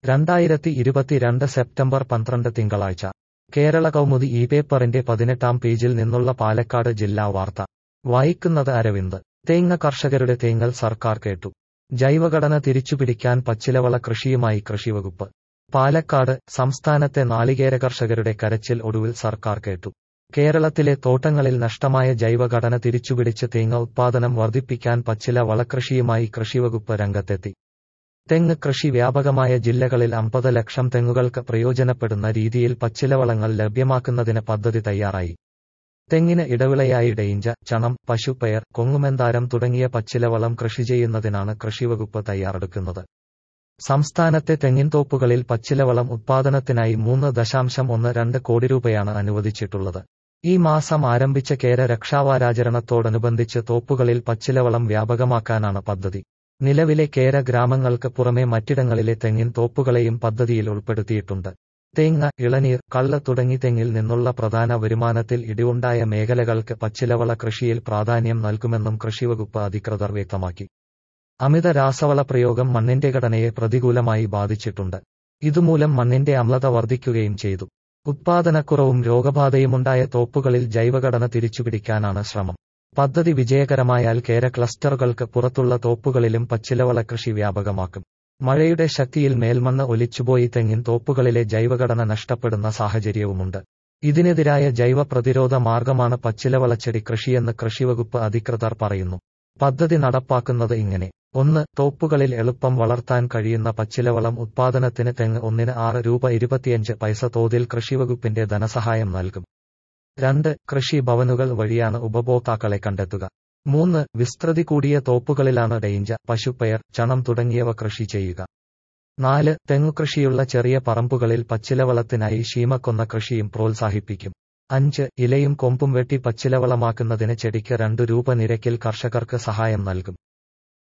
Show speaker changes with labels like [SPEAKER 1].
[SPEAKER 1] രണ്ടായിരത്തി ഇരുപത്തിരണ്ട് സെപ്റ്റംബർ പന്ത്രണ്ട് തിങ്കളാഴ്ച കേരള കൗമുദി ഈ പേപ്പറിന്റെ പതിനെട്ടാം പേജിൽ നിന്നുള്ള പാലക്കാട് ജില്ലാ വാർത്ത വായിക്കുന്നത് അരവിന്ദ് തേങ്ങ കർഷകരുടെ തേങ്ങൽ സർക്കാർ കേട്ടു ജൈവഘടന തിരിച്ചുപിടിക്കാൻ പച്ചിലവള കൃഷിയുമായി കൃഷിവകുപ്പ് പാലക്കാട് സംസ്ഥാനത്തെ നാളികേര കർഷകരുടെ കരച്ചിൽ ഒടുവിൽ സർക്കാർ കേട്ടു കേരളത്തിലെ തോട്ടങ്ങളിൽ നഷ്ടമായ ജൈവഘടന തിരിച്ചുപിടിച്ച് തേങ്ങ ഉത്പാദനം വർദ്ധിപ്പിക്കാൻ പച്ചില വളകൃഷിയുമായി കൃഷിവകുപ്പ് രംഗത്തെത്തി തെങ്ങ് കൃഷി വ്യാപകമായ ജില്ലകളിൽ അമ്പത് ലക്ഷം തെങ്ങുകൾക്ക് പ്രയോജനപ്പെടുന്ന രീതിയിൽ പച്ചിലവളങ്ങൾ ലഭ്യമാക്കുന്നതിന് പദ്ധതി തയ്യാറായി തെങ്ങിന് ഇടവിളയായി ഡെയിഞ്ച ചണം പശുപ്പയർ കൊങ്ങുമെന്താരം തുടങ്ങിയ പച്ചിലവളം കൃഷി ചെയ്യുന്നതിനാണ് കൃഷിവകുപ്പ് തയ്യാറെടുക്കുന്നത് സംസ്ഥാനത്തെ തെങ്ങിൻതോപ്പുകളിൽ പച്ചിലവളം ഉത്പാദനത്തിനായി മൂന്ന് ദശാംശം ഒന്ന് രണ്ട് കോടി രൂപയാണ് അനുവദിച്ചിട്ടുള്ളത് ഈ മാസം ആരംഭിച്ച കേര രക്ഷാവാരാചരണത്തോടനുബന്ധിച്ച് തോപ്പുകളിൽ പച്ചിലവളം വ്യാപകമാക്കാനാണ് പദ്ധതി നിലവിലെ കേര ഗ്രാമങ്ങൾക്ക് പുറമെ മറ്റിടങ്ങളിലെ തെങ്ങിൻ തോപ്പുകളെയും പദ്ധതിയിൽ ഉൾപ്പെടുത്തിയിട്ടുണ്ട് തേങ്ങ ഇളനീർ കള്ള് തുടങ്ങി തെങ്ങിൽ നിന്നുള്ള പ്രധാന വരുമാനത്തിൽ ഇടിവുണ്ടായ മേഖലകൾക്ക് പച്ചിലവള കൃഷിയിൽ പ്രാധാന്യം നൽകുമെന്നും കൃഷിവകുപ്പ് അധികൃതർ വ്യക്തമാക്കി അമിത രാസവള പ്രയോഗം മണ്ണിന്റെ ഘടനയെ പ്രതികൂലമായി ബാധിച്ചിട്ടുണ്ട് ഇതുമൂലം മണ്ണിന്റെ അമ്ലത വർദ്ധിക്കുകയും ചെയ്തു ഉത്പാദനക്കുറവും രോഗബാധയുമുണ്ടായ തോപ്പുകളിൽ ജൈവഘടന തിരിച്ചുപിടിക്കാനാണ് ശ്രമം പദ്ധതി വിജയകരമായാൽ കേര ക്ലസ്റ്ററുകൾക്ക് പുറത്തുള്ള തോപ്പുകളിലും പച്ചിലവള കൃഷി വ്യാപകമാക്കും മഴയുടെ ശക്തിയിൽ മേൽമണ്ണ് ഒലിച്ചുപോയി തെങ്ങിൻ തോപ്പുകളിലെ ജൈവഘടന നഷ്ടപ്പെടുന്ന സാഹചര്യവുമുണ്ട് ഇതിനെതിരായ ജൈവ പ്രതിരോധ മാർഗമാണ് പച്ചിലവളച്ചെടി കൃഷിയെന്ന് കൃഷിവകുപ്പ് അധികൃതർ പറയുന്നു പദ്ധതി നടപ്പാക്കുന്നത് ഇങ്ങനെ ഒന്ന് തോപ്പുകളിൽ എളുപ്പം വളർത്താൻ കഴിയുന്ന പച്ചിലവളം ഉത്പാദനത്തിന് തെങ്ങ് ഒന്നിന് ആറ് രൂപ ഇരുപത്തിയഞ്ച് പൈസ തോതിൽ കൃഷിവകുപ്പിന്റെ ധനസഹായം നൽകും രണ്ട് കൃഷി ഭവനുകൾ വഴിയാണ് ഉപഭോക്താക്കളെ കണ്ടെത്തുക മൂന്ന് വിസ്തൃതി കൂടിയ തോപ്പുകളിലാണ് ഡെയിഞ്ച പശുപ്പയർ ചണം തുടങ്ങിയവ കൃഷി ചെയ്യുക നാല് തെങ്ങുകൃഷിയുള്ള ചെറിയ പറമ്പുകളിൽ പച്ചിലവളത്തിനായി ശീമക്കൊന്ന കൃഷിയും പ്രോത്സാഹിപ്പിക്കും അഞ്ച് ഇലയും കൊമ്പും വെട്ടി പച്ചിലവളമാക്കുന്നതിന് ചെടിക്ക് രണ്ടു രൂപ നിരക്കിൽ കർഷകർക്ക് സഹായം നൽകും